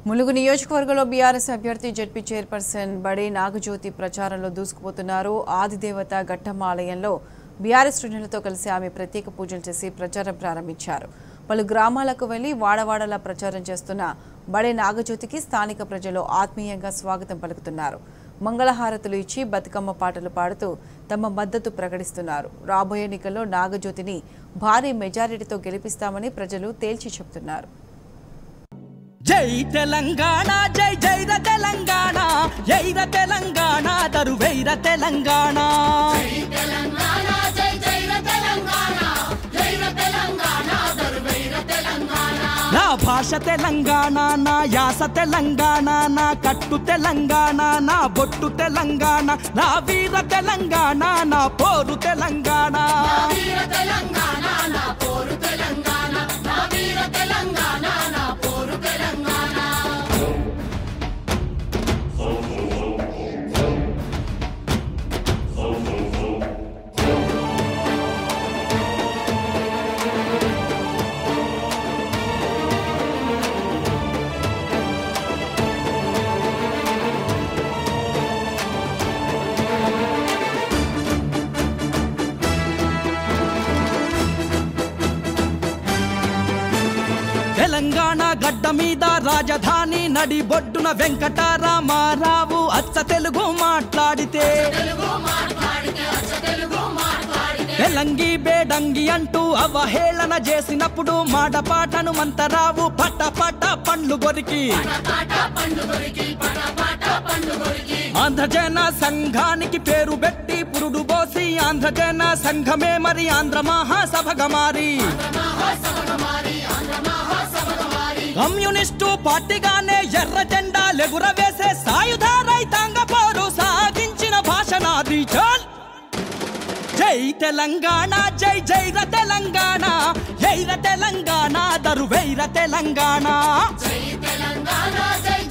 ములుగు నియోజకవర్గంలో బీఆర్ఎస్ అభ్యర్థి ZP chairperson బడి నాగజ్యోతి ప్రచారంలో దూసుకుపోతున్నారు ఆదిదేవత ఘట్టమ్మ ఆలయంలో బీఆర్ఎస్ శ్రేణులతో కలిసి ఆమె ప్రత్యేక పూజలు చేసి ప్రచారం ప్రారంభించారు పలు గ్రామాలకు వెళ్లి వాడవాడలా ప్రచారం చేస్తున్న బడే నాగజ్యోతికి స్థానిక ప్రజలు ఆత్మీయంగా స్వాగతం పలుకుతున్నారు మంగళహారతులు ఇచ్చి బతుకమ్మ పాటలు పాడుతూ తమ మద్దతు ప్రకటిస్తున్నారు రాబోయే ఎన్నికల్లో నాగజ్యోతిని భారీ మెజారిటీతో గెలిపిస్తామని ప్రజలు తేల్చి చెబుతున్నారు జై తెలంగాణ జై జైర తెలంగాణ జైర తెలంగాణ దరువైర తెలంగాణ నా భాష తెలంగాణ నా యాస తెలంగాణ నా కట్టు తెలంగాణ నా బొట్టు తెలంగాణ నా వీర తెలంగాణ నా పోరు తెలంగాణ తెలంగాణ గడ్డ మీద రాజధాని నడి బొడ్డున వెంకటరామారావు అచ్చ తెలుగు మాట్లాడితే తెలంగి బేడంగి అంటూ అవహేళన చేసినప్పుడు మాడపాటను మంతరావు పట్ట పట్ట పండ్లు గొరికి ఆంధ్రజన సంఘానికి పేరు పెట్టి పురుడు పోసి ఆంధ్రజన సంఘమే మరి ఆంధ్ర మహాసభగా మారి కమ్యూనిస్టు పార్టీగానే ఎర్ర జెండా లెగురవేసే సాయుధ రైతాంగ పోరు సాగించిన భాషనాది చల్ జై తెలంగాణ జై జైర తెలంగాణ జైర తెలంగాణ దరువైర తెలంగాణ తెలంగాణ జై